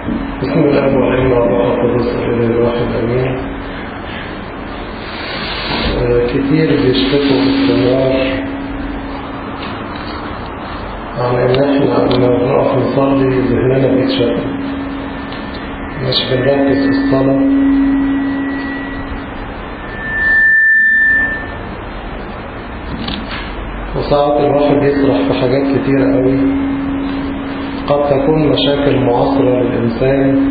بسم الله والابن والروح القدس الإله الواحد أمين آه، كتير بيشتكوا باستمرار عن إن إحنا قبل ما بنقف نصلي ذهننا بيتشتت مش بنركز في الصلاة وساعات الواحد يسرح في حاجات كتيرة قوي قد تكون مشاكل معاصرة للإنسان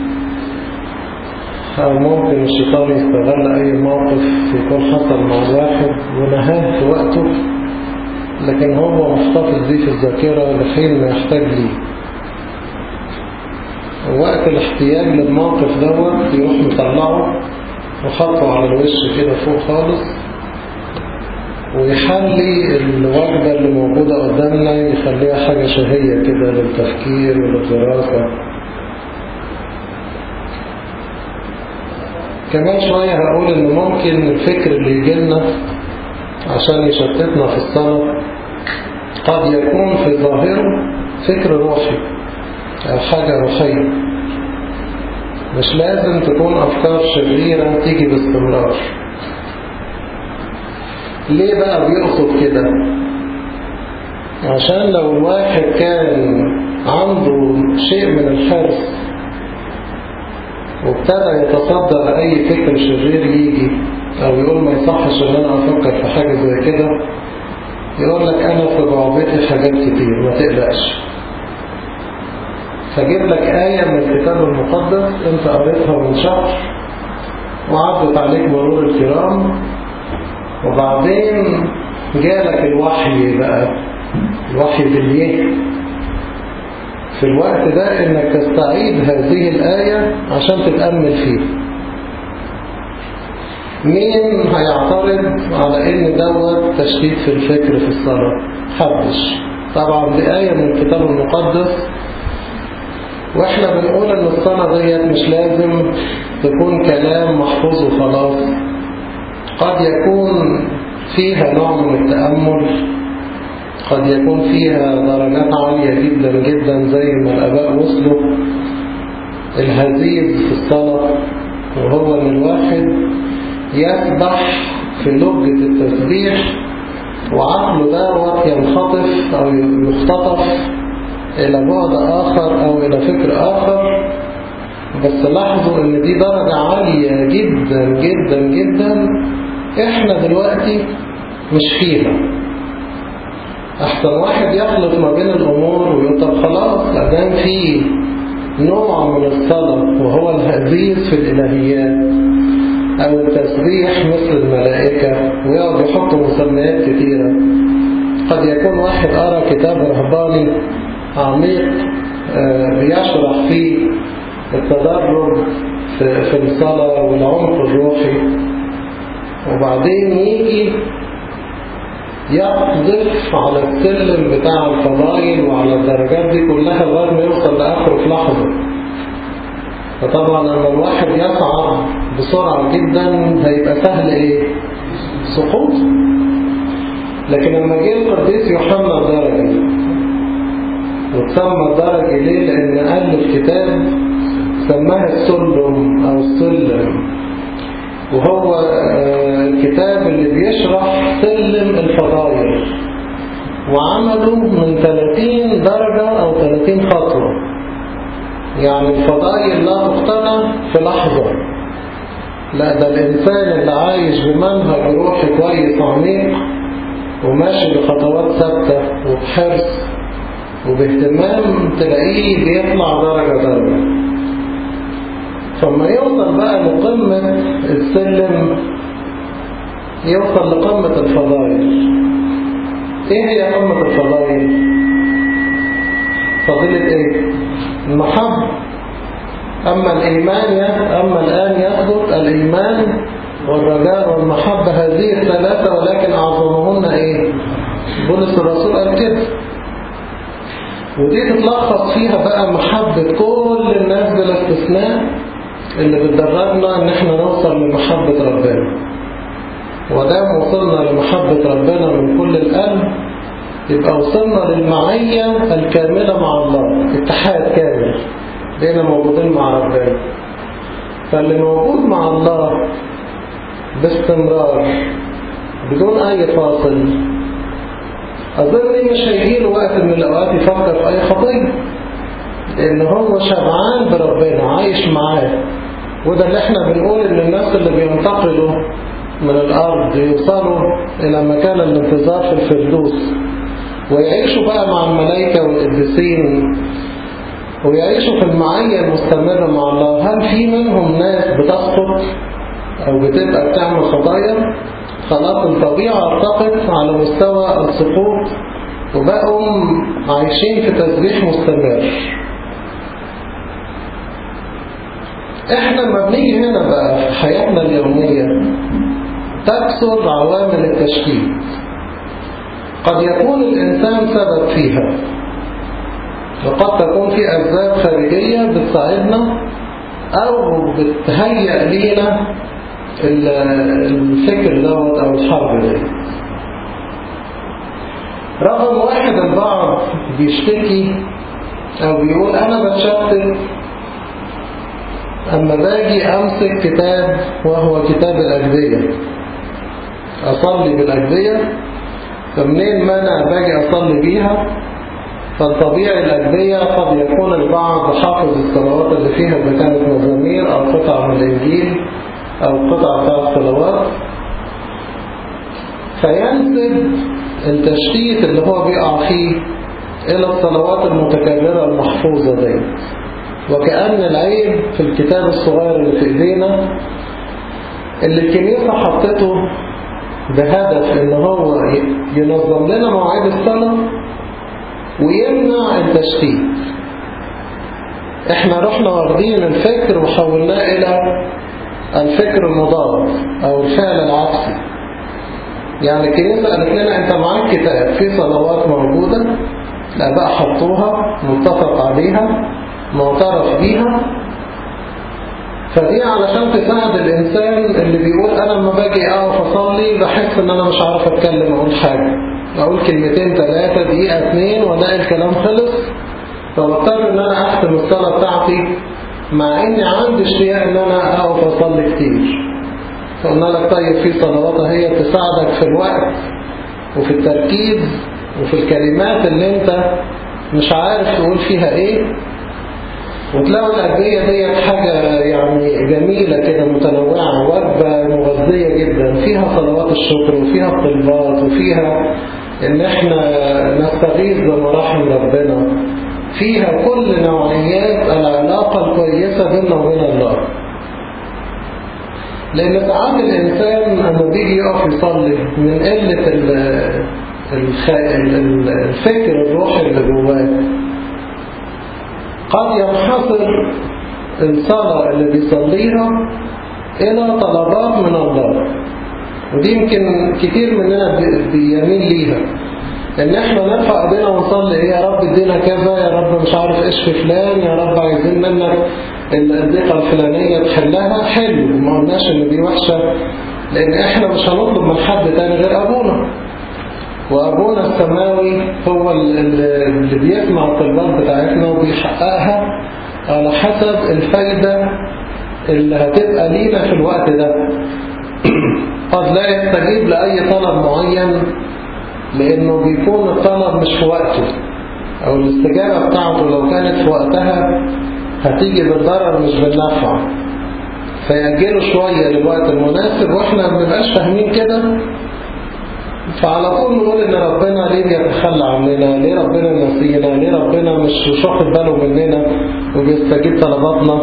أو ممكن الشيطان يستغل أي موقف يكون حصل مع الواحد ونهاه في وقته لكن هو محتفظ بيه في الذاكرة لحين ما يحتاج ليه وقت الاحتياج للموقف دوت يروح مطلعه وحطه على الوش كده فوق خالص ويحلي الوجبة اللي موجودة قدامنا يخليها حاجة شهية كده للتفكير وللدراسة كمان شوية هقول ان ممكن الفكر اللي يجيلنا عشان يشتتنا في الصلاة قد يكون في ظاهره فكر روحي او حاجة روحية مش لازم تكون افكار شريرة تيجي باستمرار ليه بقى بيقصد كده عشان لو الواحد كان عنده شيء من الحرص وابتدى يتصدى لأي فكر شرير يجي أو يقول ما يصحش إن أنا أفكر في حاجة زي كده يقول لك أنا في بعضتي حاجات كتير ما تقلقش فجيب لك آية من الكتاب المقدس أنت قريتها من شهر وعدت عليك مرور الكرام وبعدين جالك الوحي بقى الوحي بالليه في الوقت ده انك تستعيد هذه الآية عشان تتأمل فيها مين هيعترض على ان دوت تشتيت في الفكر في الصلاة حدش طبعا دي آية من الكتاب المقدس واحنا بنقول ان الصلاة ديت مش لازم تكون كلام محفوظ وخلاص قد يكون فيها نوع من التأمل قد يكون فيها درجات عالية جدا جدا زي ما الأباء وصلوا الهزيز في الصلاة وهو أن الواحد يسبح في لجة التسبيح وعقله دوت ينخطف أو يختطف إلى بعد آخر أو إلى فكر آخر بس لاحظوا ان دي درجة عالية جدا جدا جدا احنا دلوقتي مش فيها احسن واحد يخلط ما بين الامور ويقول طب خلاص ادام في نوع من الصلاة وهو الهزيز في الالهيات او التسبيح مثل الملائكة ويقعد يحط مسميات كتيرة قد يكون واحد قرأ كتاب رهباني عميق بيشرح فيه التدرج في الصلاة والعمق الروحي وبعدين يجي يقذف على السلم بتاع الفضائل وعلى الدرجات دي كلها لغاية ما يوصل لآخره في لحظة فطبعا لما الواحد يصعد بسرعة جدا هيبقى سهل ايه سقوط لكن لما جه القديس يوحنا الدرجي وتسمى الدرجي ليه لان ألف كتاب سماها السلم أو السلم وهو الكتاب اللي بيشرح سلم الفضائل وعمله من 30 درجة أو 30 خطوة يعني الفضائل لا تقتنى في لحظة لا ده الإنسان اللي عايش بمنهج روحي كويس عميق وماشي بخطوات ثابتة وبحرص وباهتمام تلاقيه بيطلع درجة درجة فلما يوصل بقى لقمة السلم يوصل لقمة الفضائل ايه هي قمة الفضائل فضيلة ايه المحبة اما الايمان اما الان يثبت الايمان والرجاء والمحبة هذه الثلاثة ولكن اعظمهن ايه بولس الرسول قال كده ودي تتلخص فيها بقى محبة كل الناس بلا استثناء اللي بتدربنا ان احنا نوصل لمحبة ربنا ودام وصلنا لمحبة ربنا من كل القلب يبقى وصلنا للمعية الكاملة مع الله اتحاد كامل بقينا موجودين مع ربنا فاللي موجود مع الله باستمرار بدون أي فاصل أظن مش هيجيله وقت من الأوقات يفكر في أي خطية لأن هو شبعان بربنا عايش معاه وده اللي احنا بنقول ان الناس اللي بينتقلوا من الأرض يوصلوا إلى مكان الانتظار في الفردوس ويعيشوا بقى مع الملائكة والقديسين ويعيشوا في المعية المستمرة مع الله هل في منهم ناس بتسقط أو بتبقى بتعمل خطايا خلاص الطبيعة ارتقت على مستوى السقوط وبقوا عايشين في تسبيح مستمر احنا لما بنيجي هنا بقى في حياتنا اليومية تكثر عوامل التشكيك قد يكون الإنسان سبب فيها وقد تكون في أسباب خارجية بتساعدنا أو بتهيئ لينا الفكر دوت أو الحرب دي رقم واحد البعض بيشتكي أو بيقول أنا بتشتت أما باجي أمسك كتاب وهو كتاب الأجزية أصلي بالأجزية فمنين ما أنا باجي أصلي بيها فالطبيعي الأجزية قد يكون البعض حافظ الصلوات اللي فيها إذا كانت مزامير أو قطع من الإنجيل أو قطع بتاع الصلوات فينسب التشتيت اللي هو بيقع فيه إلى الصلوات المتكررة المحفوظة دي وكأن العيب في الكتاب الصغير اللي في إيدينا اللي الكنيسة حطته بهدف إن هو ينظم لنا مواعيد الصلاة ويمنع التشتيت احنا رحنا واخدين الفكر وحولناه إلى الفكر المضاد أو الفعل العكسي يعني الكنيسة قالت لنا أنت معاك كتاب فيه صلوات موجودة الآباء حطوها متفق عليها معترف بيها فدي علشان تساعد الإنسان اللي بيقول أنا لما باجي أقف أصلي بحس إن أنا مش عارف أتكلم أقول حاجة أقول كلمتين ثلاثة دقيقة اتنين ولاقي الكلام خلص فبضطر إن أنا أختم الصلاة بتاعتي مع إني عندي اشتياق إن أنا أقف أصلي كتير فقلنا لك طيب في صلوات هي تساعدك في الوقت وفي التركيز وفي الكلمات اللي انت مش عارف تقول فيها ايه وتلاقوا الأدوية ديت حاجة يعني جميلة كده متنوعة وجبة مغذية جدا فيها صلوات الشكر وفيها الطلبات وفيها ان احنا نستغيث بمراحم ربنا فيها كل نوعيات العلاقة الكويسة بيننا وبين الله لأن ساعات الإنسان لما بيجي يقف يصلي من قلة الفكر الروحي اللي جواه قد ينحصر الصلاة اللي بيصليها إلى طلبات من الله ودي يمكن كتير مننا بيميل ليها ان احنا نرفع ايدينا ونصلي ايه يا رب ادينا كذا يا رب مش عارف ايش في فلان يا رب عايزين منك الضيقه الفلانيه تحلها حلو ما قلناش ان دي وحشه لان احنا مش هنطلب من حد تاني غير ابونا وابونا السماوي هو اللي بيسمع الطلبات بتاعتنا وبيحققها على حسب الفايده اللي هتبقى لينا في الوقت ده قد لا يستجيب لأي طلب معين لأنه بيكون الطلب مش في وقته أو الاستجابة بتاعته لو كانت في وقتها هتيجي بالضرر مش بالنفع فيأجله شوية للوقت المناسب وإحنا ما بنبقاش فاهمين كده فعلى طول نقول إن ربنا ليه بيتخلى عننا ليه ربنا نسينا ليه ربنا مش واخد باله مننا وبيستجيب طلباتنا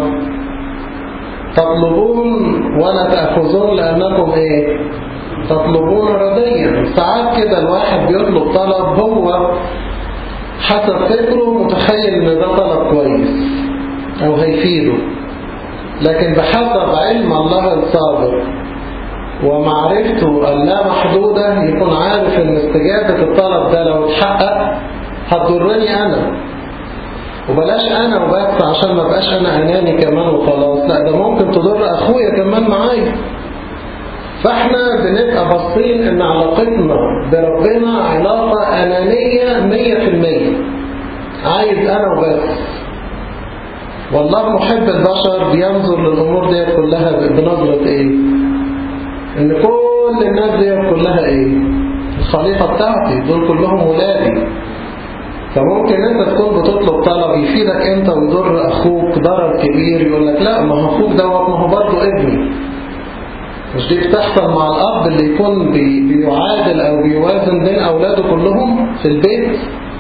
تطلبون ولا تأخذون لأنكم إيه تطلبون رديا ساعات كده الواحد بيطلب طلب هو حسب فكره متخيل ان ده طلب كويس او هيفيده لكن بحسب علم الله السابق ومعرفته اللامحدودة يكون عارف ان استجابة الطلب ده لو اتحقق هتضرني انا وبلاش انا وبس عشان ما بقاش انا اناني كمان وخلاص لا ده ممكن تضر اخويا كمان معايا فاحنا بنبقى باصين ان علاقتنا بربنا علاقة انانية مية في المية عايز انا وبس والله محب البشر بينظر للأمور دي كلها بنظرة ايه ان كل الناس دي كلها ايه الخليقة بتاعتي دول كلهم ولادي فممكن انت تكون بتطلب طلب يفيدك انت ويضر اخوك ضرر كبير يقول لك لا ما هو اخوك دوت ما هو برضه ابني مش دي بتحصل مع الاب اللي يكون بي بيعادل او بيوازن بين اولاده كلهم في البيت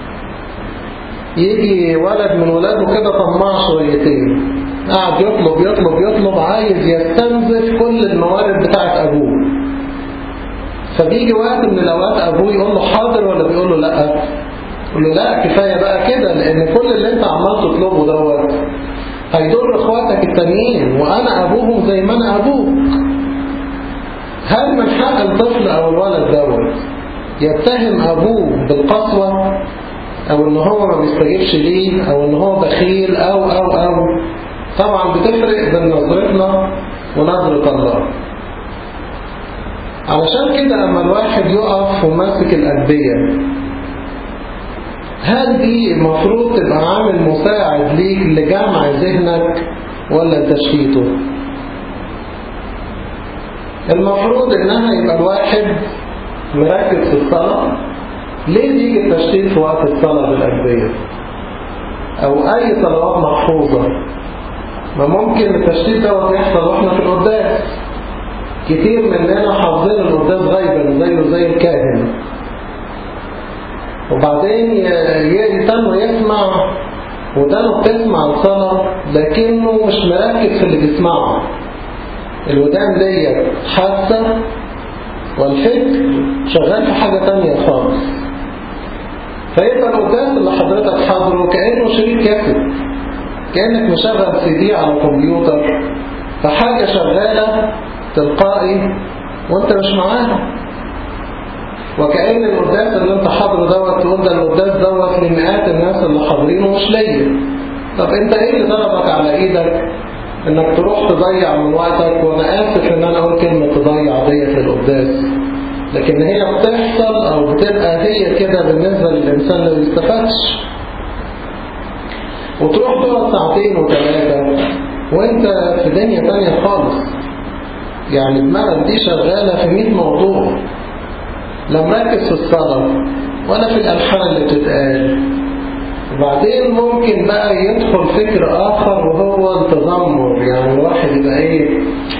يجي ولد من ولاده كده طماع شويتين قاعد يطلب يطلب يطلب عايز يستنزف كل الموارد بتاعت ابوه فبيجي وقت من الاوقات ابوه يقول له حاضر ولا بيقول له لا يقول له لا كفايه بقى كده لان كل اللي انت عمال تطلبه دوت هيضر اخواتك التانيين وانا ابوهم زي ما انا ابوك هل من حق الطفل او الولد دوت يتهم ابوه بالقسوه او ان هو ما بيستجيبش ليه او ان هو بخيل او او او طبعا بتفرق بين نظرتنا ونظرة الله علشان كده اما الواحد يقف وماسك الأدبية هل دي المفروض تبقى عامل مساعد ليك لجمع ذهنك ولا لتشتيته المفروض انها يبقى الواحد مركز في الصلاة ليه بيجي التشتيت في وقت الصلاة بالأدبية أو أي صلوات محفوظة ما ممكن التشتيت دوت يحصل واحنا في القداس كتير مننا حافظين القداس غيبا زيه زي الكاهن وبعدين يستنى يسمع ودانه بتسمع الصلاة لكنه مش مركز في اللي بيسمعه الودان ديت حاسة والفكر شغال في حاجة تانية خالص فيبقى القداس اللي حضرتك حاضره كأنه شريط كاسيت كأنك مشغل سي دي على كمبيوتر فحاجة شغالة تلقائي وانت مش معاها وكأن القداس اللي انت حاضره دوت تقول ده القداس دوت لمئات الناس اللي حاضرينه مش ليا طب انت ايه اللي ضربك على ايدك انك تروح تضيع من وقتك وانا اسف ان انا اقول كلمة تضيع ديت للقداس لكن هي بتحصل او بتبقى هي كده بالنسبة للإنسان اللي بيستفادش وتروح تقعد ساعتين وثلاثة وانت في دنيا تانية خالص يعني دماغك دي شغالة في 100 موضوع لا مركز في الصلاة ولا في الألحان اللي بتتقال وبعدين ممكن بقى يدخل فكر آخر وهو التذمر يعني الواحد يبقى ايه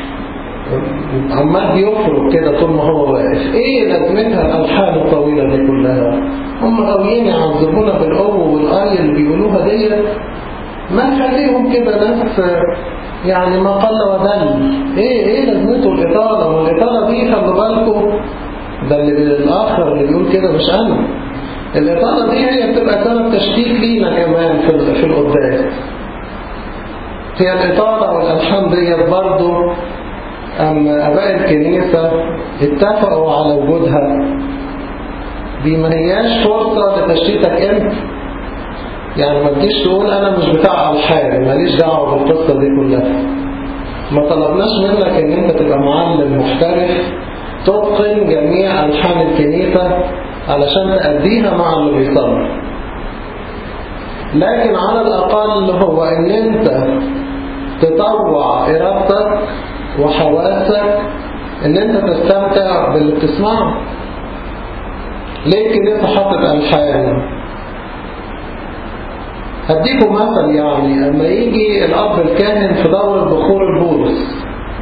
عمال بيفرق كده طول ما هو واقف ايه لازمتها الالحان الطويله دي كلها هم قويين يعذبونا بالقوه والاي اللي بيقولوها ديت ما نخليهم كده ناس يعني ما قل ودل ايه ايه لازمته الاطاله والاطاله دي خلوا بالكم ده اللي الاخر اللي بيقول كده مش انا الاطاله دي هي بتبقى سبب تشكيك لينا كمان في في القداس هي الاطاله والالحان ديت برضه أما أباء الكنيسة اتفقوا على وجودها دي ما هياش فرصة لتشتيتك أنت يعني ما تجيش تقول أنا مش بتاع ألحان ماليش دعوة بالقصة دي كلها ما طلبناش منك إن أنت تبقى معلم محترف تتقن جميع ألحان الكنيسة علشان تأديها مع اللي بيصلي لكن على الأقل هو إن أنت تطوع إرادتك وحواسك ان انت تستمتع باللي بتسمعه ليه كده حاطط الحان هديكم مثل يعني اما يجي الاب الكاهن في دورة بخور البولس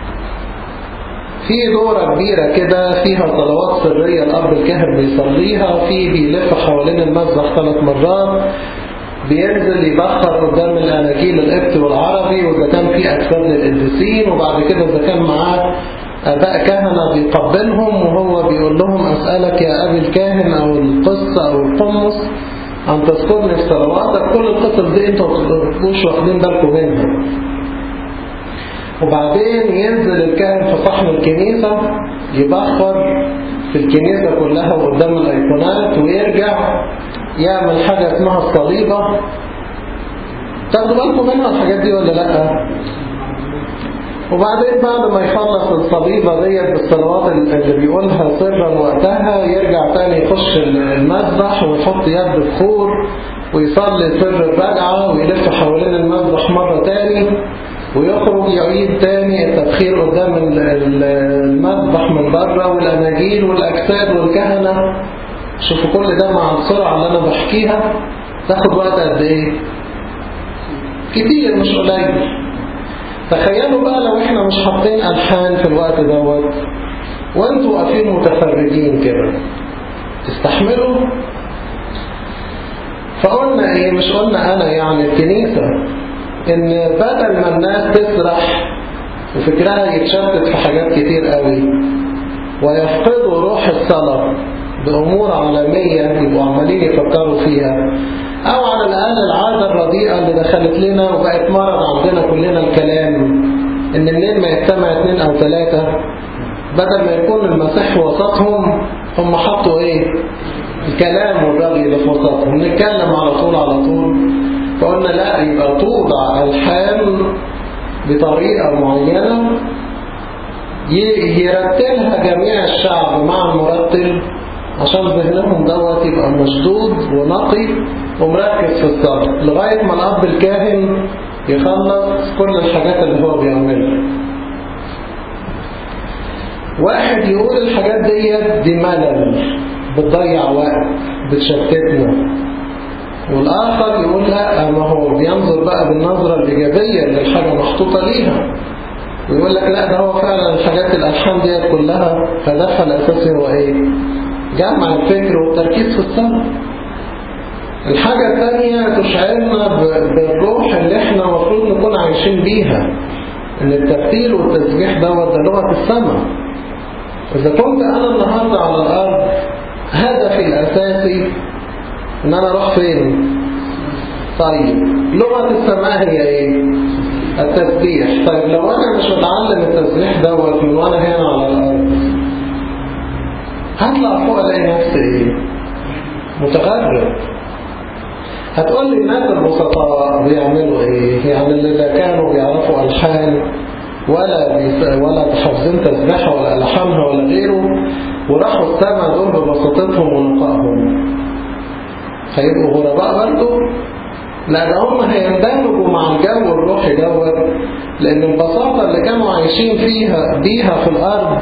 في دورة كبيرة كده فيها صلوات سرية الأب الكاهن بيصليها في بيلف حوالين المسبح ثلاث مرات بينزل يبخر قدام الأناجيل القبط والعربي وإذا كان في أجساد للقديسين وبعد كده إذا كان معاه آباء كهنة بيقبلهم وهو بيقول لهم أسألك يا أبي الكاهن أو القصة أو القمص أن تذكرني في صلواتك كل القصص دي أنتوا ما تبقوش واخدين بالكم منها وبعدين ينزل الكاهن في صحن الكنيسة يبخر في الكنيسة كلها وقدام الأيقونات ويرجع يعمل حاجة اسمها الصليبة تاخدوا بالكم منها الحاجات دي ولا لا وبعدين بعد ما يخلص الصليبة ديت بالصلوات اللي بيقولها سرا وقتها يرجع تاني يخش المذبح ويحط يد بخور ويصلي سر الرجعة ويلف حوالين المذبح مرة تاني ويخرج يعيد تاني التبخير قدام المذبح من بره والأناجيل والأجساد والكهنة شوفوا كل ده مع السرعة اللي أنا بحكيها تاخد وقت قد إيه؟ كتير مش قليل تخيلوا بقى لو احنا مش حاطين ألحان في الوقت دوت وانتوا واقفين متفرجين كده تستحملوا فقلنا ايه مش قلنا انا يعني الكنيسة ان بدل ما الناس تسرح وفكرها يتشتت في حاجات كتير قوي ويفقدوا روح الصلاة بأمور عالمية يبقوا عمالين يفكروا فيها أو على الأقل العادة الرديئة اللي دخلت لنا وبقت مرض عندنا كلنا الكلام إن منين ما يجتمع اثنين أو ثلاثة بدل ما يكون المسيح وسطهم هم حطوا إيه؟ الكلام والرغي اللي في وسطهم نتكلم على طول على طول فقلنا لا يبقى توضع الحال بطريقة معينة يرتلها جميع الشعب مع المرتل عشان ذهنهم دوت يبقى مشدود ونقي ومركز في الصلاة لغاية ما الأب الكاهن يخلص كل الحاجات اللي هو بيعملها واحد يقول الحاجات دي دي ملل بتضيع وقت بتشتتنا والآخر يقول لا ما هو بينظر بقى بالنظرة الإيجابية اللي الحاجة محطوطة ليها ويقول لك لا ده هو فعلا الحاجات الألحان دي كلها هدفها الأساسي هو إيه؟ جمع الفكر والتركيز في الصلاة الحاجة الثانية تشعرنا بالروح اللي احنا المفروض نكون عايشين بيها ان الترتيل والتسبيح دوت ده لغة السماء إذا كنت أنا النهاردة على الأرض هدفي الأساسي إن أنا أروح فين؟ طيب لغة السماء هي إيه؟ التسبيح طيب لو أنا مش متعلم التسبيح دوت من وأنا هنا على الأرض هطلع فوق ألاقي نفسي إيه؟ متغرب هتقول لي الناس البسطاء بيعملوا إيه؟ يعني اللي لا كانوا بيعرفوا ألحان ولا بيس... ولا حافظين تسبيحها ولا ألحانها ولا غيره وراحوا السما دول ببساطتهم ونقائهم هيبقوا غرباء برضه لا ده هم هيندمجوا مع الجو الروحي دوت لأن البساطة اللي كانوا عايشين فيها بيها في الأرض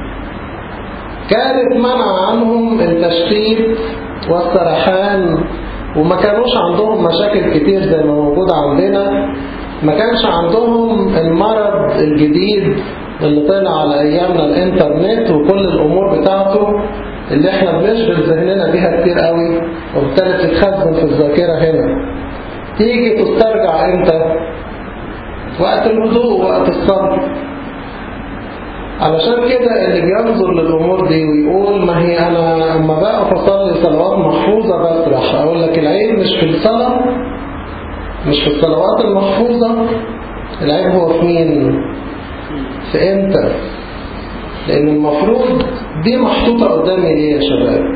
كانت منع عنهم التشتيت والسرحان وما كانوش عندهم مشاكل كتير زي ما موجود عندنا ما كانش عندهم المرض الجديد اللي طلع على أيامنا الإنترنت وكل الأمور بتاعته اللي احنا بنشغل ذهننا بيها كتير قوي وبالتالي تتخزن في الذاكرة هنا تيجي تسترجع امتى وقت الهدوء وقت الصبر علشان كده اللي بينظر للأمور دي ويقول ما هي أنا أما بقى أصلي صلوات محفوظة بسرح أقول لك العيب مش في الصلاة مش في الصلوات المحفوظة العيب هو في مين في امتى لأن المفروض دي محطوطة قدامي ليه يا شباب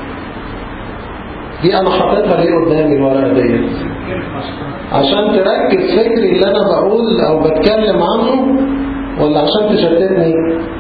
دي أنا حطيتها ليه قدامي الورقة دي عشان تركز فكري اللي أنا بقول أو بتكلم عنه ولا عشان تشتتني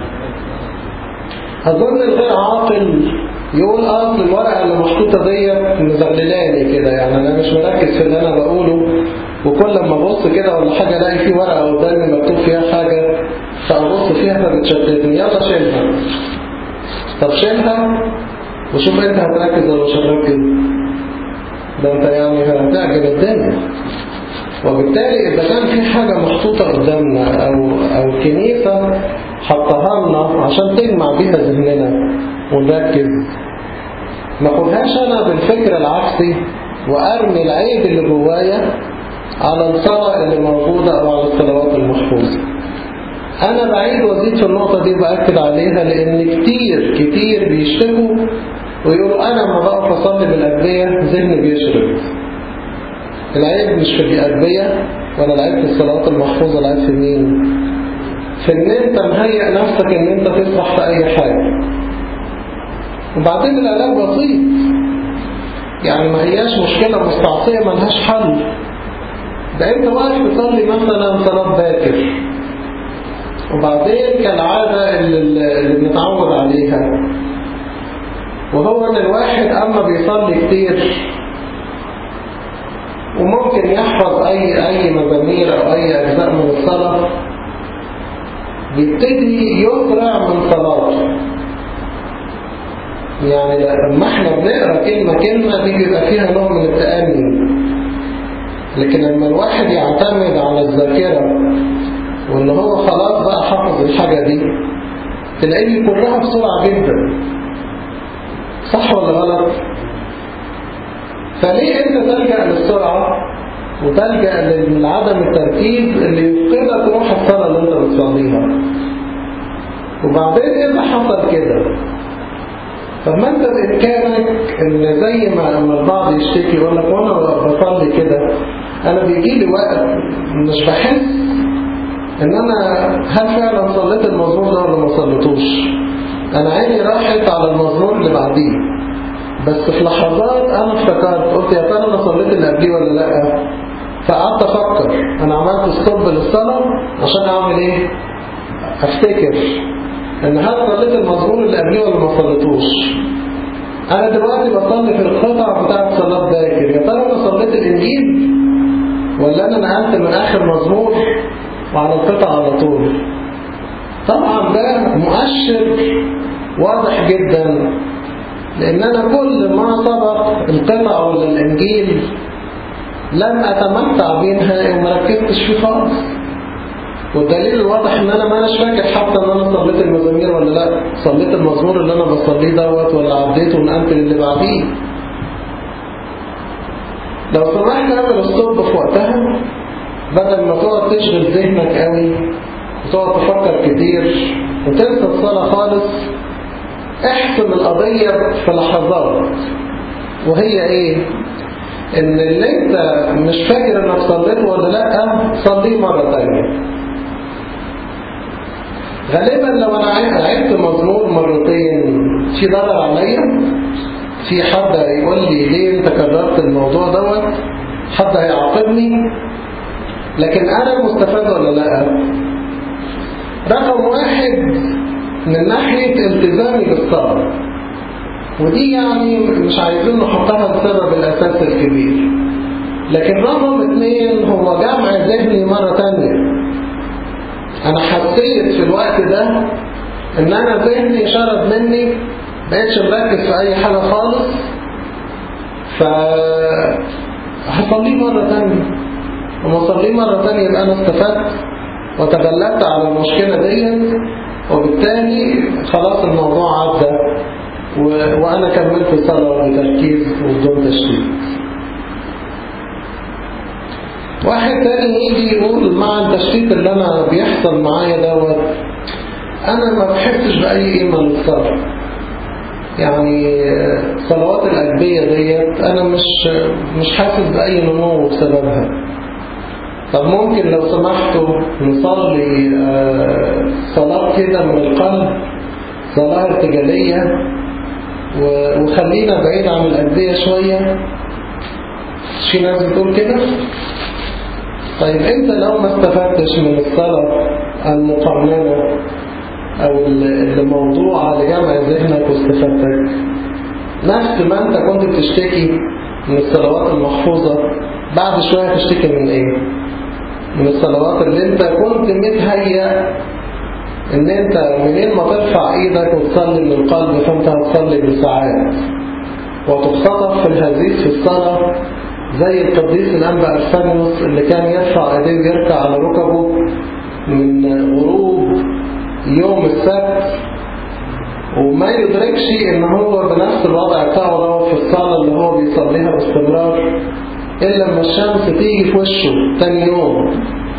أظن الغير عاقل يقول أصل الورقة اللي محطوطة ديت مزغللاني كده يعني أنا مش مركز في اللي أنا بقوله وكل لما أبص كده ولا حاجة ألاقي في ورقة قدامي مكتوب فيها حاجة فأبص فيها فبتشتتني يلا شيلها طب شيلها وشوف أنت هتركز ولا مش هتركز ده أنت يعني هتعجب الدنيا وبالتالي إذا كان في حاجة محطوطة قدامنا أو, أو كنيسة حطها لنا عشان تجمع بيها ذهننا ونركز ما أخدهاش أنا بالفكر العكسي وأرمي العيب اللي جوايا على الصلاة اللي موجودة أو على الصلوات المحفوظة أنا بعيد وزيد في النقطة دي وبأكد عليها لأن كتير كتير بيشتكوا ويقولوا أنا لما بقف أصلي بالأدوية ذهني بيشرب العيب مش في الأدوية ولا العيب في الصلوات المحفوظة العيب في مين في ان انت مهيئ نفسك ان انت تسرح في اي حاجة وبعدين العلاج بسيط يعني ما هياش مشكلة مستعصية ملهاش حل ده انت واقف تصلي مثلا صلاة باكر وبعدين كالعادة اللي, اللي بنتعود عليها وهو ان الواحد اما بيصلي كتير وممكن يحفظ أي أي مزامير أو أي أجزاء من الصلاة بيبتدي يسرع من صلاته يعني لما احنا بنقرا كلمة كلمة دي بيبقى فيها نوع من التأني لكن لما الواحد يعتمد على الذاكرة وان هو خلاص بقى حافظ الحاجة دي تلاقيه بيكرها بسرعة جدا صح ولا غلط؟ فليه انت تلجأ للسرعة وتلجأ لعدم التركيز اللي يفقدك روح الصلاة اللي انت بتصليها وبعدين ايه اللي حصل كده طب ما انت بامكانك ان زي ما لما البعض يشتكي يقول لك وانا بصلي كده انا بيجي لي وقت مش بحس ان انا هل فعلا صليت المزمور ده ولا ما صليتوش انا عيني راحت على المزمور اللي بعديه بس في لحظات انا افتكرت قلت يا ترى انا صليت اللي قبليه ولا لا فقعدت افكر انا عملت ستوب للصلاه عشان اعمل ايه افتكر ان هل صليت المزمور اللي قبليه ولا ما صليتوش انا دلوقتي بصلي في القطع بتاعه صلاه باكر يا ترى انا صليت الانجيل ولا انا نقلت من اخر مزمور وعلى القطع على طول طبعا ده مؤشر واضح جدا لان انا كل ما سبق القطع ولا الانجيل لم اتمتع بيه نهائي وما ركزتش فيه خالص والدليل الواضح ان انا ما اناش فاكر حتى ان انا صليت المزامير ولا لا صليت المزمور اللي انا بصليه دوت ولا عديته ونقلت للي بعديه لو سمحت اعمل ستوب في وقتها بدل ما تقعد تشغل ذهنك قوي وتقعد تفكر كتير وتنسى الصلاة خالص احسم القضية في لحظات وهي ايه ان اللي انت مش فاكر انك صليته ولا لا صليه مرة تانية غالبا لو انا عدت مزمور مرتين في ضرر عليا في حد يقول لي ليه انت كررت الموضوع دوت حد هيعاقبني لكن انا مستفاد ولا لا رقم واحد من ناحية التزامي بالصلاة ودي يعني مش عايزين نحطها السبب الأساس الكبير لكن رقم اثنين هو جمع ذهني مرة تانية أنا حسيت في الوقت ده إن أنا ذهني شرد مني بقيتش مركز في أي حاجة خالص ف هصليه مرة تانية لما أصليه مرة تانية يبقى أنا استفدت وتغلبت على المشكلة دي وبالتالي خلاص الموضوع عدى و... وأنا كملت الصلاة بتركيز وبدون تشتيت واحد تاني يجي يقول مع التشتيت اللي أنا بيحصل معايا دوت أنا ما بحسش بأي قيمة للصلاة يعني صلوات الأجبية ديت أنا مش مش حاسس بأي نمو بسببها طب ممكن لو سمحتوا نصلي صلاة كده من القلب صلاة ارتجالية وخلينا بعيد عن الأجبية شوية في ناس بتقول كده طيب انت لو ما استفدتش من الصلاة المقننة او الموضوع لجمع ذهنك واستفادتك نفس ما انت كنت بتشتكي من الصلوات المحفوظة بعد شوية تشتكي من ايه من الصلوات اللي انت كنت متهيأ ان انت منين ما ترفع ايدك وتصلي من القلب فانت هتصلي بساعات وتختطف في الهزيز في الصلاة زي القديس الأنبا أرسانيوس اللي كان يرفع ايديه ويركع على ركبه من غروب يوم السبت وما يدركش ان هو بنفس الوضع بتاعه ده في الصلاة اللي هو بيصليها باستمرار إلا لما الشمس تيجي في وشه تاني يوم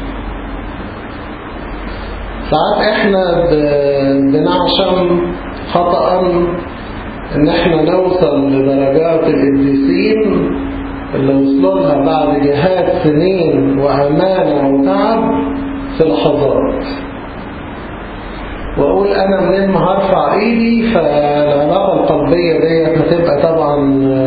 ساعات احنا بنعشم خطأ ان احنا نوصل لدرجات القديسين اللي وصلوا لها بعد جهاد سنين وأمانة وتعب في لحظات واقول انا منين ما هرفع ايدي فالعلاقة القلبية ديت هتبقى طبعا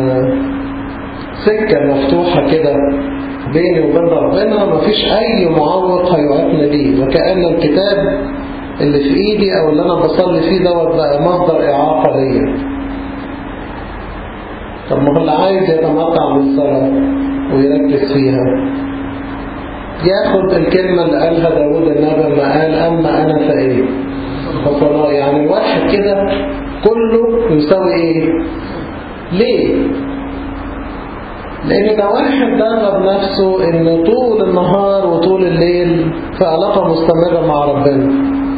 سكة مفتوحة كده بيني وبين ربنا مفيش اي معوق هيوقفني ليه وكأن الكتاب اللي في ايدي او اللي انا بصلي فيه دوت بقى مصدر اعاقة ليا طب ما هو اللي عايز يتمتع بالصلاة ويركز فيها ياخد الكلمة اللي قالها داود النبي لما قال أما أنا فإيه فصلاة يعني الواحد كده كله يساوي إيه ليه لأن ده واحد درب نفسه إن طول النهار وطول الليل في علاقة مستمرة مع ربنا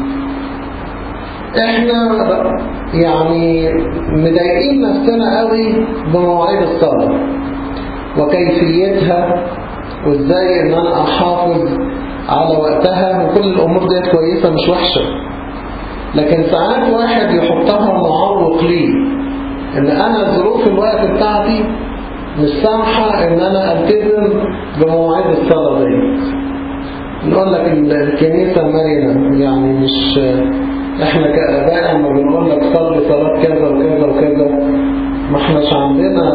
احنا يعني مضايقين نفسنا قوي بمواعيد الصلاة وكيفيتها وازاي ان انا احافظ على وقتها وكل الامور دي كويسة مش وحشة لكن ساعات واحد يحطها معوق ليه ان انا ظروف الوقت بتاعتي مش سامحة ان انا التزم بمواعيد الصلاة دي نقول لك الكنيسة مرنة يعني مش احنا كآباء لما بنقول لك صلي صلاة كذا وكذا وكذا ما احناش عندنا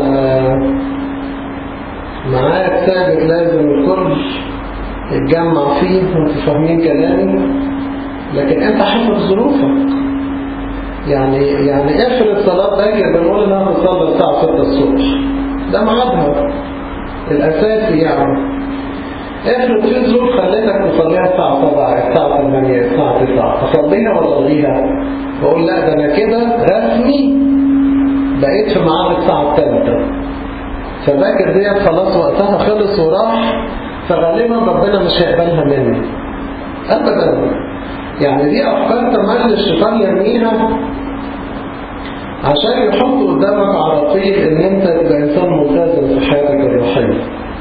ميعاد ثابت لازم الكل يتجمع فيه وانتوا فاهمين كلامي لكن انت حسب ظروفك يعني يعني افرض صلاة باكر بنقول انها تصلي الساعة 6 الصبح ده ميعادها الاساسي يعني افرض في ظروف خلتك تصليها الساعة 7 الساعة 8 الساعة 9 تصليها ولا تلغيها بقول لا ده انا كده رسمي بقيت في ميعاد الساعة الثالثة فباكر ديت خلاص وقتها خلص وراح فغالبا ربنا مش هيقبلها مني ابدا يعني دي افكار تملي الشيطان يرميها عشان يحط قدامك عراقيل ان انت تبقى انسان ملتزم في حياتك الروحيه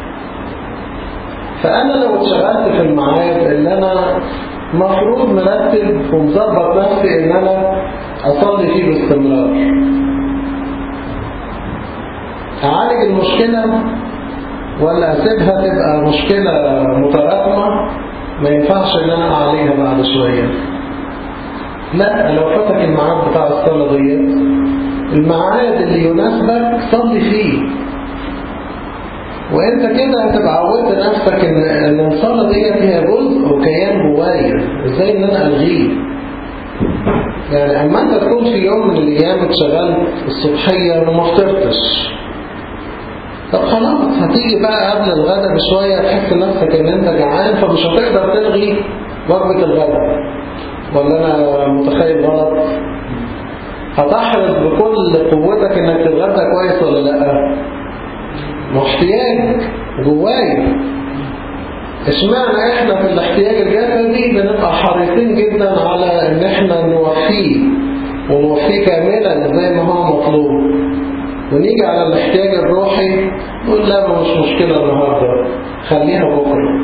فانا لو اتشغلت في الميعاد اللي انا مفروض مرتب ومظبط نفسي ان انا اصلي فيه باستمرار اعالج المشكله ولا اسيبها تبقى مشكله متراكمه ما ينفعش ان انا اعالجها بعد شويه لا لو فاتك الميعاد بتاع الصلاه ديت الميعاد اللي يناسبك صلي فيه وانت كده هتبقى عودت نفسك ان ان الصلاه ديت هي جزء وكيان جوايا ازاي ان انا الغيه يعني اما انت تكون في يوم من الايام اتشغلت الصبحيه وما فطرتش طب خلاص هتيجي بقى قبل الغداء بشويه تحس نفسك ان انت جعان فمش هتقدر تلغي وجبه الغداء ولا انا متخيل غلط هتحرص بكل قوتك انك تتغدى كويس ولا لا احتياج جوايا اشمعنى احنا في الاحتياج الجسدي بنبقى حريصين جدا على ان احنا نوفيه ونوفيه كاملا زي ما هو مطلوب ونيجي على الاحتياج الروحي نقول لا ما مش مشكلة النهاردة خليها بكرة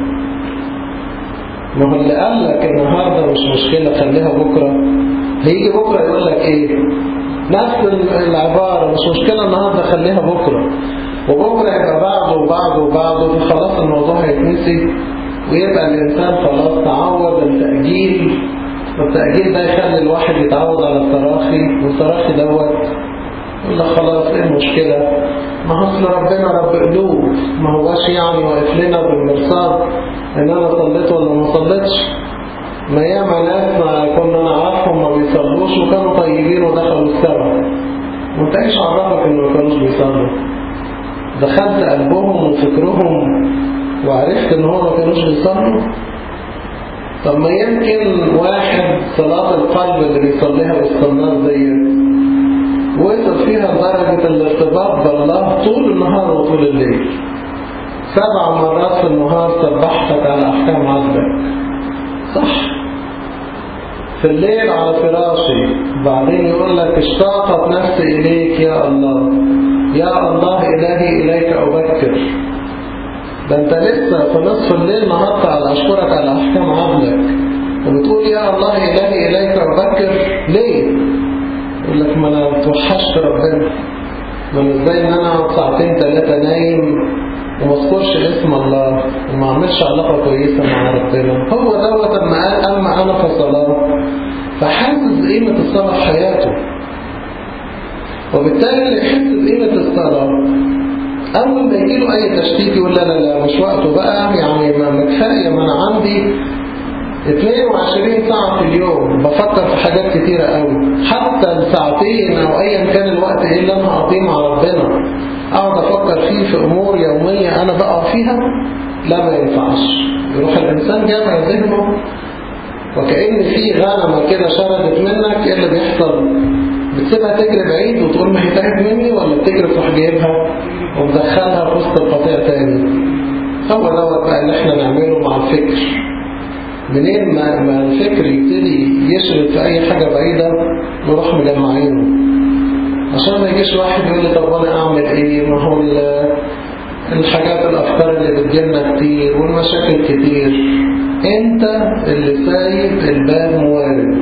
ما هو اللي قال لك النهاردة مش مشكلة خليها بكرة هيجي بكرة يقول لك ايه نفس العبارة مش مشكلة النهاردة خليها بكرة وبكرة يبقى بعده وبعده وبعده فخلاص الموضوع هيتنسي ويبقى الإنسان خلاص تعود التأجيل والتأجيل ده يخلي الواحد يتعود على التراخي والتراخي دوت يقول لك خلاص ايه المشكلة ما هو اصل ربنا رب قلوب ما هواش يعني واقف لنا بالمرصاد ان انا صليت ولا ما صليتش ما ياما ناس ما كنا نعرفهم ما بيصلوش وكانوا طيبين ودخلوا السما وانت ايش عرفك انه ما كانوش بيصلوا دخلت قلبهم وفكرهم وعرفت ان هم ما كانوش بيصلوا طب ما يمكن واحد صلاة القلب اللي بيصليها باستمرار ديت وصل فيها لدرجة الارتباط بالله طول النهار وطول الليل سبع مرات في النهار سبحتك على أحكام عبدك صح في الليل على فراشي بعدين يقول لك اشتاقت نفسي إليك يا الله يا الله إلهي إليك أبكر ده انت لسه في نصف الليل نهضت على أشكرك على أحكام عبدك وبتقول يا الله إلهي إليك أبكر ليه؟ يقول لك ما أنا توحشت ربنا ما أنا إزاي إن أنا أقعد ساعتين ثلاثة نايم وما اذكرش اسم الله وما اعملش علاقة كويسة مع ربنا هو دوت اما قال أما أنا في صلاة فحاسس قيمة الصلاة في حياته وبالتالي اللي يحس بقيمة الصلاة أول ما يجيله أي تشتيت يقول لا لا لا مش وقته بقى يعني ما كفاية ما أنا عندي 22 ساعة في اليوم بفكر في حاجات كتيرة قوي حتى الساعتين أو أيا كان الوقت إيه اللي أنا هقضيه مع ربنا اقعد افكر فيه في امور يومية انا بقع فيها لا ما ينفعش يروح الانسان جامع ذهنه وكأن في غنمة كده شردت منك ايه اللي بيحصل بتسيبها تجري بعيد وتقول ما هي تاهت مني ولا بتجري تروح جايبها ومدخلها في وسط القطيع تاني هو دوت بقى اللي احنا نعمله مع الفكر منين ما, ما الفكر يبتدي يشرد في اي حاجة بعيدة نروح مجمعينه عشان ما يجيش واحد يقول لي طب انا اعمل ايه ما هو الحاجات الافكار اللي بتجيلنا كتير والمشاكل كتير انت اللي سايب الباب موارد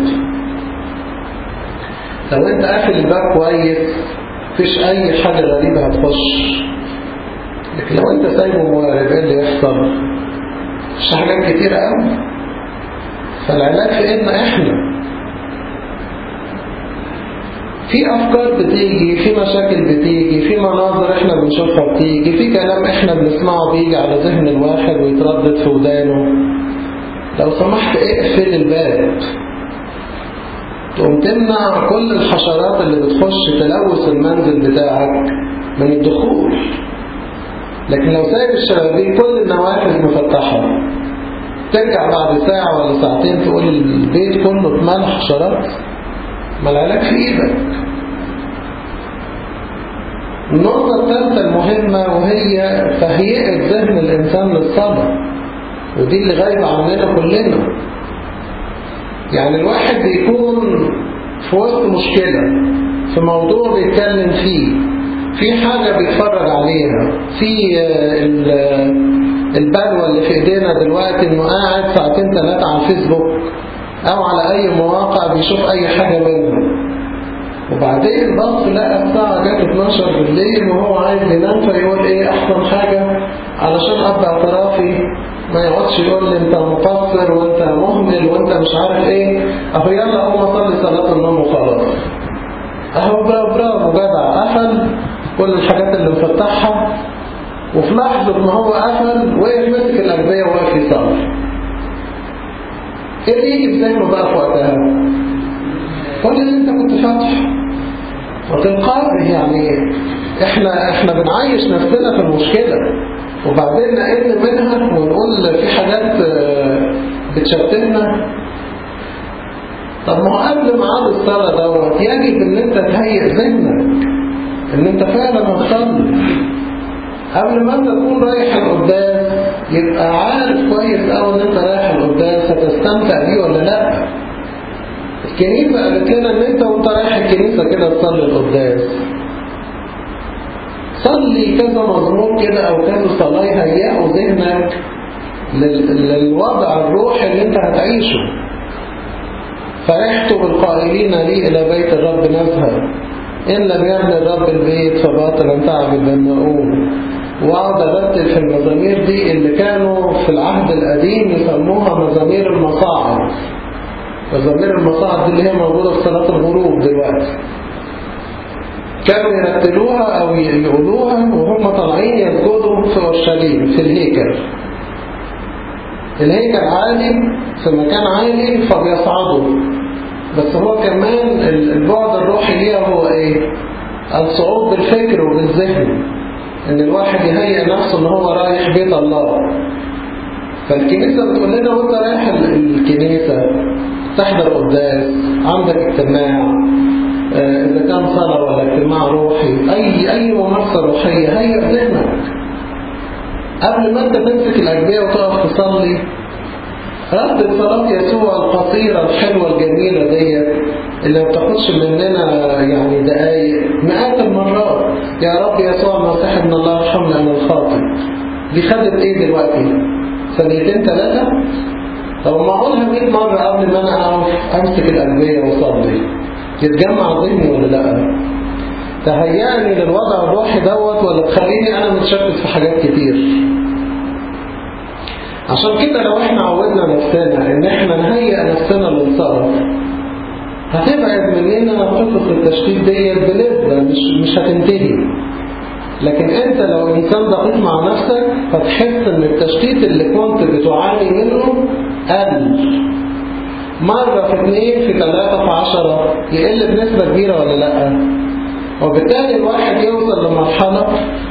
لو انت قافل الباب كويس مفيش اي حاجة غريبة هتخش لكن لو انت سايبه موارد ايه اللي يحصل مش حاجات كتيرة قوي فالعلاج في ايدنا احنا في افكار بتيجي في مشاكل بتيجي في مناظر احنا بنشوفها بتيجي في كلام احنا بنسمعه بيجي على ذهن الواحد ويتردد في ودانه لو سمحت اقفل الباب تقوم تمنع كل الحشرات اللي بتخش تلوث المنزل بتاعك من الدخول لكن لو سايب الشبابيك كل النوافذ مفتحة ترجع بعد ساعة ولا ساعتين تقول البيت كله اتملى حشرات ما العلاج في ايدك النقطة الثالثة المهمة وهي تهيئة ذهن الإنسان للصلاة ودي اللي غايبة عننا كلنا يعني الواحد بيكون في وسط مشكلة في موضوع بيتكلم فيه في حاجة بيتفرج عليها في البلوى اللي في ايدينا دلوقتي انه قاعد ساعتين ثلاثة على الفيسبوك او على اي مواقع بيشوف اي حاجة منه وبعدين بص لقى الساعة جت 12 بالليل وهو عايز ينام فيقول ايه احسن حاجة علشان اب اعترافي ما يقعدش يقول لي انت مقصر وانت مهمل وانت مش عارف ايه اهو يلا قوم اصلي صلاة النوم وخلاص اهو برافو جدع قفل كل الحاجات اللي مفتحها وفي لحظة ما هو قفل وقف مسك الأجبية وقف يصلي ايه اللي يجي في ذهنه بقى في وقتها كل اللي انت كنت فاتح وتلقائي يعني احنا احنا بنعيش نفسنا في المشكلة وبعدين نقل منها ونقول في حاجات بتشتتنا طب ما هو قبل ميعاد الصلاة دوت يجب ان انت تهيئ ذهنك ان انت فعلا هتصلي قبل ما انت تكون رايح القداس يبقى عارف كويس قوي ان انت رايح القداس هتستمتع بيه ولا لا الكنيسة قالت لنا ان انت وانت رايح الكنيسة كده تصلي القداس صلي كذا مزمور كده او كذا صلاة يهيئوا ذهنك للوضع الروحي اللي انت هتعيشه فرحت بالقائلين لي الى بيت الرب نذهب إن لم يبني الرب البيت فباطلا تعبد بالمؤون وأقعد أرتب في المزامير دي اللي كانوا في العهد القديم يسموها مزامير المصاعد مزامير المصاعد دي اللي هي موجودة في صلاة الغروب دلوقتي كانوا يرتلوها أو يقولوها وهم طالعين يسجدوا في أورشليم في الهيكل الهيكل عالي في مكان عالي فبيصعدوا بس هو كمان البعد الروحي ليها هو ايه الصعود بالفكر وبالذهن ان الواحد يهيئ نفسه ان هو رايح بيت الله فالكنيسة بتقول لنا وانت رايح الكنيسة تحضر قداس عندك اجتماع اذا كان صلاة ولا اجتماع روحي اي اي ممارسة روحية هيئ ذهنك قبل ما انت تمسك الاجبية وتقف تصلي ردت صلاة يسوع القصيرة الحلوة الجميلة ديت اللي ما بتاخدش مننا يعني دقايق مئات المرات يا رب يسوع المسيح ابن الله ارحمنا انا الخاطئ دي خدت ايه دلوقتي ثانيتين ثلاثة طب ما اقولها 100 مرة قبل ما انا اقف امسك الأدوية واصلي يتجمع ذهني ولا لا تهيأني للوضع الروحي دوت ولا تخليني انا متشتت في حاجات كتير عشان كده لو احنا عودنا نفسنا ان احنا نهيئ نفسنا للصلاة هتبعد مننا قصة التشتيت ديت بنسبة مش مش هتنتهي لكن انت لو انسان دقيق مع نفسك هتحس ان التشتيت اللي كنت بتعاني منه قل مرة في اثنين في ثلاثة في عشرة يقل بنسبة كبيرة ولا لا وبالتالي الواحد يوصل لمرحلة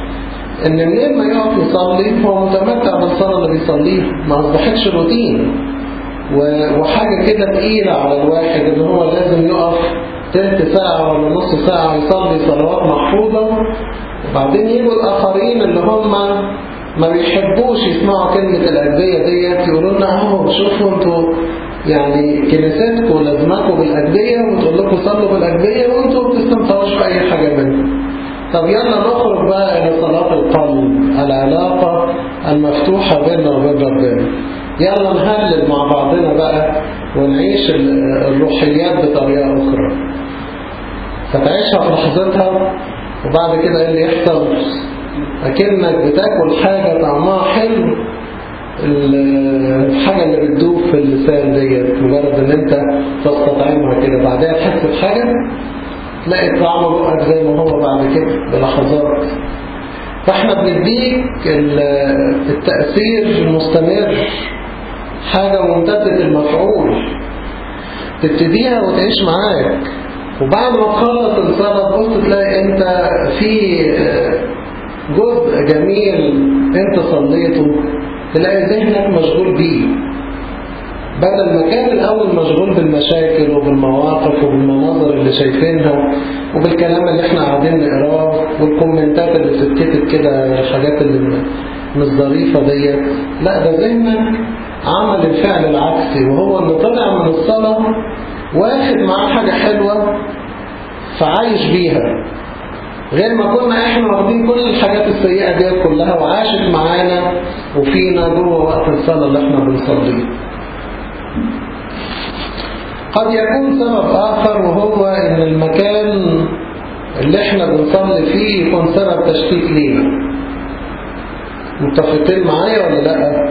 ان منين ما يقف يصلي هو متمتع بالصلاة اللي بيصليها ما اصبحتش روتين وحاجة كده تقيلة على الواحد ان هو لازم يقف تلت ساعة ولا نص ساعة يصلي صلوات محفوظة وبعدين يجوا الآخرين اللي هم ما بيحبوش يسمعوا كلمة الأدبية ديت يقولوا لنا اهو شوفوا انتوا يعني كنيستكم لازمكم بالأدبية وتقول لكم صلوا بالأدبية وانتوا ما بتستمتعوش بأي حاجة منها طب يلا نخرج بقى إلى صلاة القلب العلاقة المفتوحة بيننا وبين ربنا يلا نهلل مع بعضنا بقى ونعيش الروحيات بطريقة أخرى فتعيشها في لحظتها وبعد كده ايه اللي يحصل أكنك بتاكل حاجة طعمها حلو الحاجة اللي بتدوب في اللسان ديت مجرد ان انت تستطعمها كده بعدها تحس بحاجة تلاقي طعمه بقى زي ما هو بعد كده بلحظات فاحنا بنديك التأثير المستمر حاجة ممتدة المفعول تبتديها وتعيش معاك وبعد ما تخلص الصلاة تبص تلاقي انت في جزء جميل انت صليته تلاقي ذهنك مشغول بيه بدل ما كان الأول مشغول بالمشاكل وبالمواقف وبالمناظر اللي شايفينها وبالكلام اللي احنا قاعدين نقراه والكومنتات اللي بتتكتب كده الحاجات اللي مش ظريفة ديت لا ده ذهنك عمل الفعل العكسي وهو انه طلع من الصلاة واخد معاه حاجة حلوة فعايش بيها غير ما كنا احنا واخدين كل الحاجات السيئة دي كلها وعاشت معانا وفينا جوه وقت الصلاة اللي احنا بنصليه قد يكون سبب آخر وهو ان المكان اللي احنا بنصلي فيه يكون سبب تشتيت لينا متفقين معايا ولا لا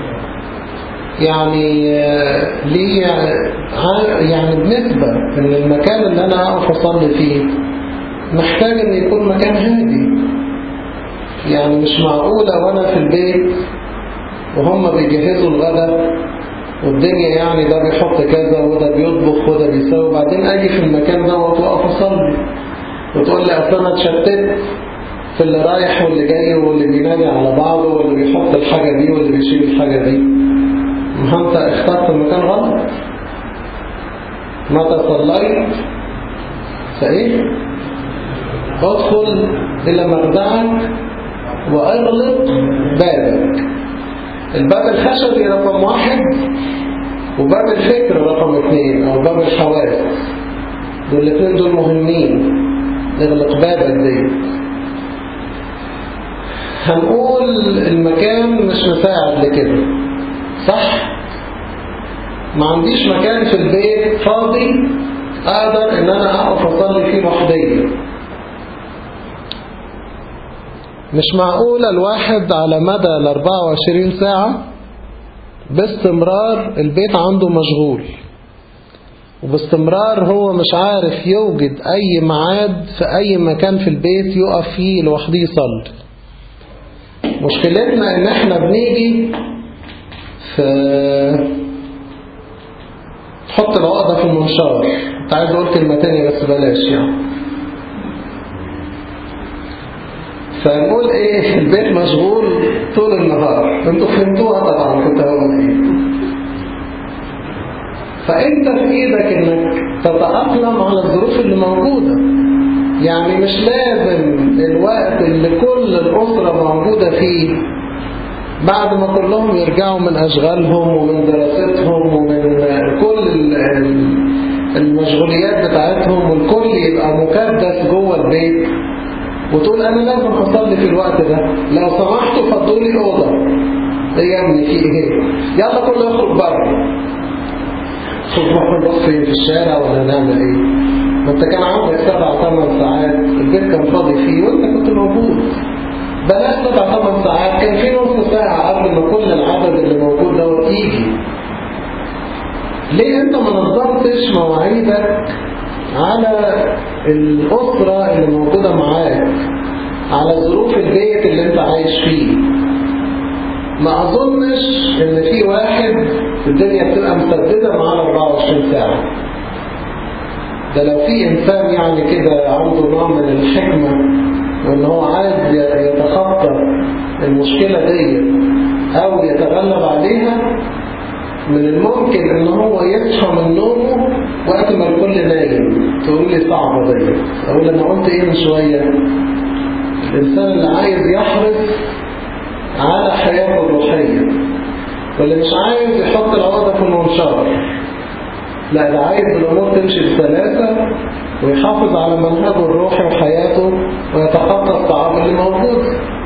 يعني ليه يعني بنسبة ان المكان اللي انا اقف اصلي فيه محتاج ان يكون مكان هادي يعني مش معقولة وانا في البيت وهم بيجهزوا الغداء والدنيا يعني ده بيحط كذا وده بيطبخ وده بيسوي وبعدين اجي في المكان ده واقف اصلي وتقول لي اصل انا اتشتت في اللي رايح واللي جاي واللي بينادي على بعضه واللي بيحط الحاجة دي واللي بيشيل الحاجة دي ما انت اخترت المكان غلط متى صليت فايه ادخل الى مخدعك واغلق بابك الباب الخشبي رقم واحد وباب الفكر رقم اثنين او باب الحواس دول الاثنين دول مهمين اغلق بابك دي هنقول المكان مش مساعد لكده صح ما عنديش مكان في البيت فاضي اقدر ان انا اقف اصلي فيه وحدي مش معقولة الواحد على مدى ال 24 ساعة باستمرار البيت عنده مشغول وباستمرار هو مش عارف يوجد أي ميعاد في أي مكان في البيت يقف فيه لوحده يصلي مشكلتنا إن إحنا بنيجي في تحط العقدة في المنشار كنت عايز أقول كلمة تانية بس بلاش يعني فنقول ايه البيت مشغول طول النهار انتوا فهمتوها طبعا كنت هقول ايه فانت في ايدك انك تتأقلم على الظروف اللي موجودة يعني مش لازم الوقت اللي كل الأسرة موجودة فيه بعد ما كلهم يرجعوا من أشغالهم ومن دراستهم ومن كل المشغوليات بتاعتهم والكل يبقى مكدس جوه البيت وتقول أنا لازم أصلي في الوقت ده لو سمحتوا فضوا لي أوضة إيه يا ابني في إيه يلا كله يخرج بره خرج بص في الشارع ولا نعمل إيه ما أنت كان عندك سبع ثمان ساعات البيت كان فاضي فيه وأنت كنت موجود بلاش سبع ثمان ساعات كان في نص ساعة قبل ما كل العدد اللي موجود دوت يجي ليه أنت ما نظمتش مواعيدك على الأسرة اللي موجودة معاك على ظروف البيت اللي انت عايش فيه ما أظنش ان في واحد الدنيا بتبقى مسددة معاه 24 ساعة ده لو في إنسان يعني كده عنده نوع من الحكمة وان هو عايز يتخطى المشكلة دي او يتغلب عليها من الممكن ان هو يصحى من نومه وقت ما الكل نايم تقول لي صعبة دي اقول انا قلت ايه من شوية الانسان اللي عايز يحرص على حياته الروحية واللي مش عايز يحط العقدة في المنشار لا ده عايز الامور تمشي بسلاسة ويحافظ على منهجه الروحي وحياته ويتخطى الصعاب اللي موجود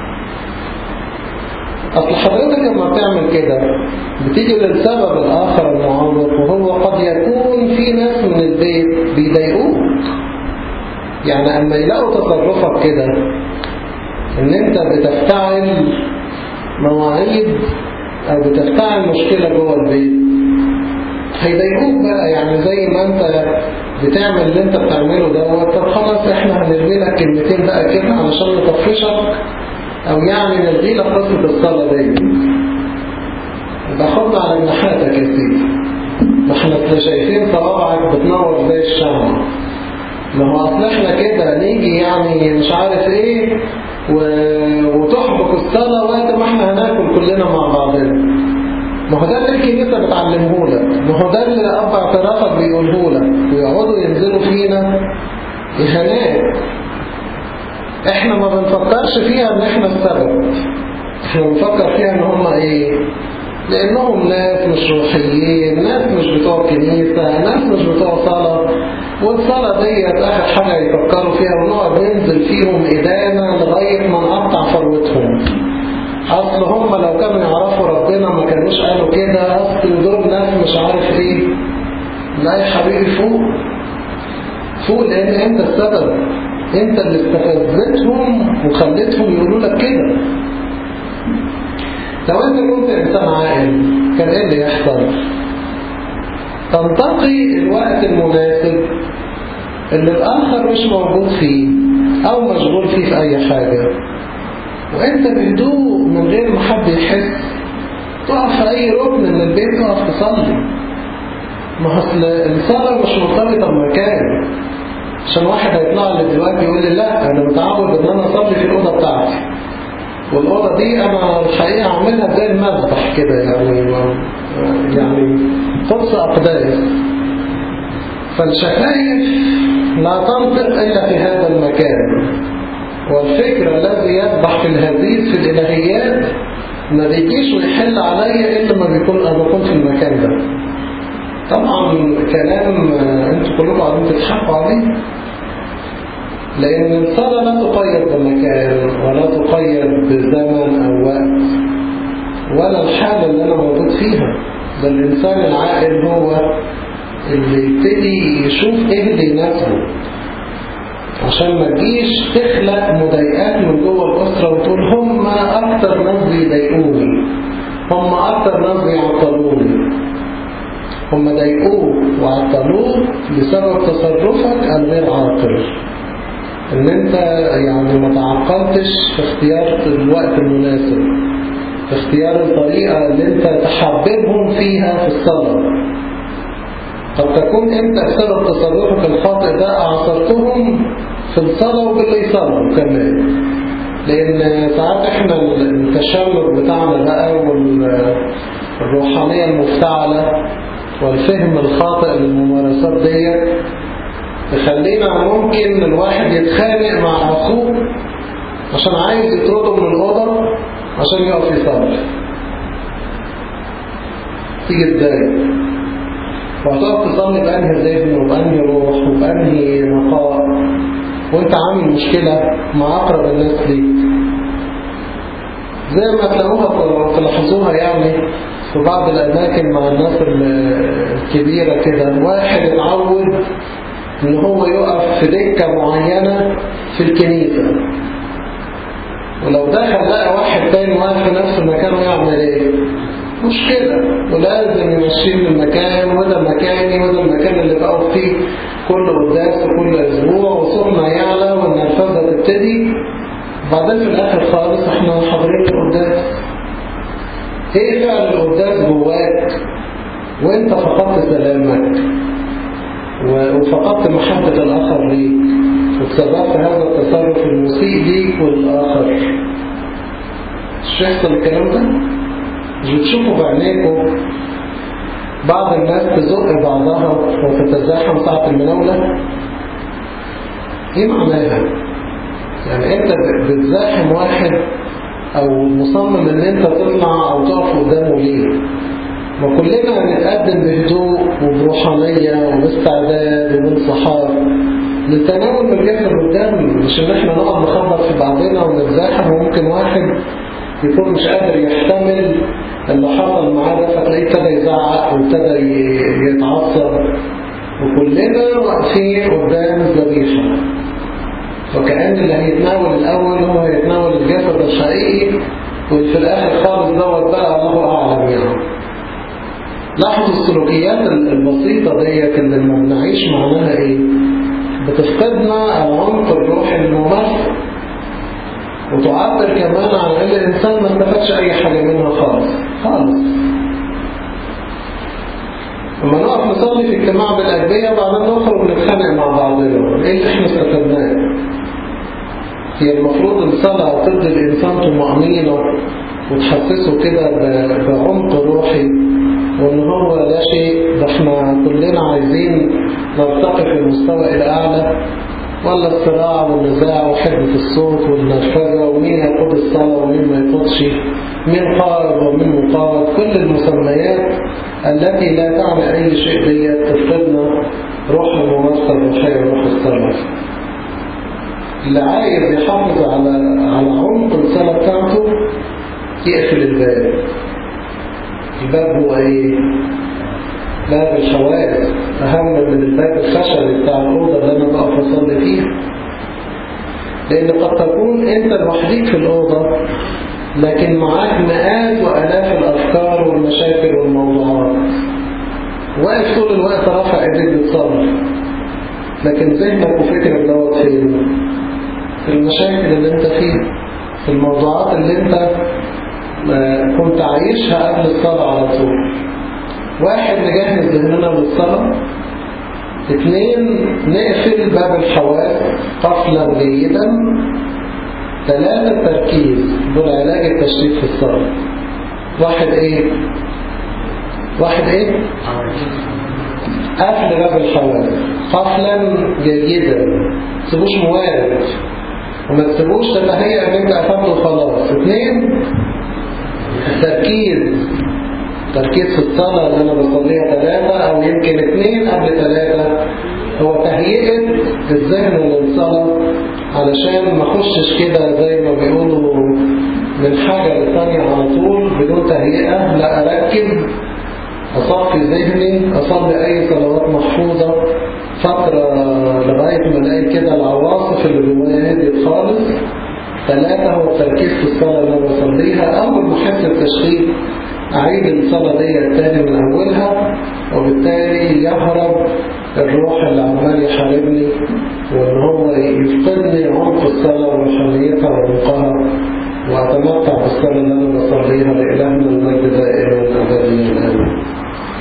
أصل حضرتك لما بتعمل كده بتيجي للسبب الآخر المعوض وهو قد يكون في ناس من البيت بيضايقوك يعني أما يلاقوا تصرفك كده إن أنت بتفتعل مواعيد أو بتفتعل مشكلة جوه البيت هيضايقوك بقى يعني زي ما أنت بتعمل اللي أنت بتعمله دوت طب خلاص إحنا هنرمي لك كلمتين بقى كده علشان نطفشك او يعني نلغي لك قصة الصلاة دي باخدنا على جناحاتك يا سيدي ما احنا شايفين صوابعك بتنور زي الشمع ما هو اصل احنا كده نيجي يعني مش عارف ايه و... وتحبك الصلاة وقت ما احنا هناكل كلنا مع بعضنا ما هو ده اللي الكنيسة بتعلمه لك ما هو ده اللي اب اعترافك بيقوله لك ويقعدوا ينزلوا فينا اهانات احنا ما بنفكرش فيها ان احنا السبب احنا بنفكر فيها ان هم ايه لانهم ناس مش روحيين ناس مش بتوع كنيسة ناس مش بتوع صلاة والصلاة ديت اخر حاجة يفكروا فيها ونقعد ننزل فيهم ايدانا لغاية ما نقطع فروتهم اصل هم لو كانوا يعرفوا ربنا ما كانوش قالوا كده اصل دول ناس مش عارف ايه لا يا حبيبي فوق فوق لان انت السبب انت اللي استفزتهم وخليتهم يقولوا لك كده لو انت كنت انسان عاقل كان ايه اللي يحصل تنتقي الوقت المناسب اللي الاخر مش موجود فيه او مشغول فيه في اي حاجة وانت بهدوء من غير ما حد يحس تقف في اي ركن من البيت تقف تصلي ما اصل الصلاة مش مرتبطة بمكان عشان واحد هيطلع لي دلوقتي يقول لي لا انا متعود ان انا اصلي في الاوضه بتاعتي والاوضه دي انا الحقيقه اعملها زي المذبح كده يعني يعني قدس اقداس فالشفايف لا تنطق الا في هذا المكان والفكر الذي يذبح في الهزيز في الالهيات ما بيجيش ويحل عليا الا ما بيكون انا بكون في المكان ده طبعا كلام انتوا كلكم قاعدين تضحكوا عليه لأن الصلاة لا تقيد بمكان ولا تقيد بزمن أو وقت ولا الحالة اللي أنا موجود فيها ده الإنسان العاقل هو اللي يبتدي يشوف إيه اللي يناسبه عشان ما تجيش تخلق مضايقات من جوه الأسرة وتقول هم أكتر ناس بيضايقوني هم أكتر ناس بيعطلوني هم ضايقوه وعطلوه بسبب تصرفك الغير عاقل ان انت يعني ما تعقلتش في اختيار الوقت المناسب في اختيار الطريقة اللي انت تحببهم فيها في الصلاة قد تكون انت بسبب تصرفك الخاطئ ده اعصرتهم في الصلاة وباللي يصلوا كمان لان ساعات احنا التشمل بتاعنا بقى والروحانية المفتعلة والفهم الخاطئ للممارسات ديت تخلينا ممكن الواحد يتخانق مع أخوه عشان عايز يطرده من الأوضة عشان يقف يصلي تيجي تضايق وهتقف تصلي بأنهي ذهن وبأنهي روح وبأنهي نقاء وانت عامل مشكلة مع أقرب الناس ليك زي ما تلاقوها تلاحظوها يعني في بعض الأماكن مع الناس الكبيرة كده واحد اتعود ان هو يقف في دكة معينة في الكنيسة ولو دخل لقى واحد تاني واقف في نفس المكان يعمل ايه مشكلة ولازم يمشيه من المكان وده مكاني وده المكان اللي بقف فيه كل قداس وكل اسبوع وصوتنا يعلى والنرفزة تبتدي بعدين في الاخر خالص احنا حاضرين القداس ايه فعل القداس جواك وانت فقدت سلامك وفقدت محبة الآخر ليك وتصرفت هذا التصرف المسيء ليك والآخر مش يحصل الكلام ده مش بتشوفوا بعينيكم بعض الناس تزق بعضها وتتزاحم ساعة المناولة ايه معناها يعني انت بتزاحم واحد او مصمم ان انت تطلع او تقف قدامه ليه ما كلنا هنتقدم بهدوء وبروحانية وباستعداد وبانصحاب للتناول من الجسد قدام مش ان احنا نقعد نخبط في بعضنا ونتزاحم وممكن واحد يكون مش قادر يحتمل اللي حصل معاه ده فتلاقيه ابتدى يزعق وابتدى يتعصب وكلنا واقفين قدام الذبيحه وكأن اللي هيتناول الأول هو هيتناول الجسد الحقيقي وفي الآخر خالص دوت بقى الله أعلم يعني لاحظوا السلوكيات البسيطة ديت اللي ما بنعيش معناها إيه بتفقدنا العمق الروحي الممثل وتعبر كمان عن ان الانسان ما استفادش اي حاجة منها خالص خالص لما نقف نصلي في اجتماع بالاجبية وبعدين نخرج نتخانق مع بعضنا ايه اللي احنا استفدناه هي المفروض الصلاة تدي الانسان طمأنينة وتحسسه كده بعمق روحي وان هو لا شيء ده احنا كلنا عايزين نرتقي في المستوى الى اعلى ولا الصراع والنزاع وحدة الصوت والنرفزة ومين يقود الصلاة ومين ما يقودش مين قائد ومين مقاوض كل المسميات التي لا تعني أي شيء ديت تفقدنا روح الممارسة الروحية وروح الصلاة اللي عايز يحافظ على على عمق الصلاة بتاعته يقفل الباب الباب هو ايه؟ باب الحوائط أهم من الباب الخشبي بتاع الأوضة اللي أنا بقف أصلي فيها لأن قد تكون أنت لوحديك في الأوضة لكن معاك مئات وآلاف الأفكار والمشاكل والموضوعات واقف طول الوقت رافع ايديك بتصلي لكن ذهنك وفكرك دوت فين؟ في المشاكل اللي انت فيها في الموضوعات اللي انت كنت عايشها قبل الصلاة على طول واحد نجهز ذهننا للصلاة اثنين نقفل باب الحواس قفلا جيدا ثلاثة تركيز دول علاج التشتيت في الصلاة واحد ايه واحد ايه قفل باب الحواس قفلا جيدا تسيبوش موارد وما تسيبوش تتهيأ ان انت قفلته خلاص اثنين التركيز تركيز في الصلاة اللي أنا بصليها ثلاثة أو يمكن اثنين قبل ثلاثة هو تهيئة الذهن للصلاة علشان ما اخشش كده زي ما بيقولوا من حاجة للثانية على طول بدون تهيئة لا أركز أصفي ذهني أصلي أي صلوات محفوظة فترة لغاية ما ألاقي كده العواصف اللي جوايا هديت خالص ثلاثة هو التركيز في الصلاة اللي أنا بصليها أول ما أحس التشغيل أعيد الصلاة دي تاني من أولها وبالتالي يهرب الروح اللي عمال يحاربني وإن هو يفقدني عمق الصلاة وروحانيتها وعمقها وأتمتع بالصلاة اللي أنا بصليها لإلهنا المجد دائما أبديا آمين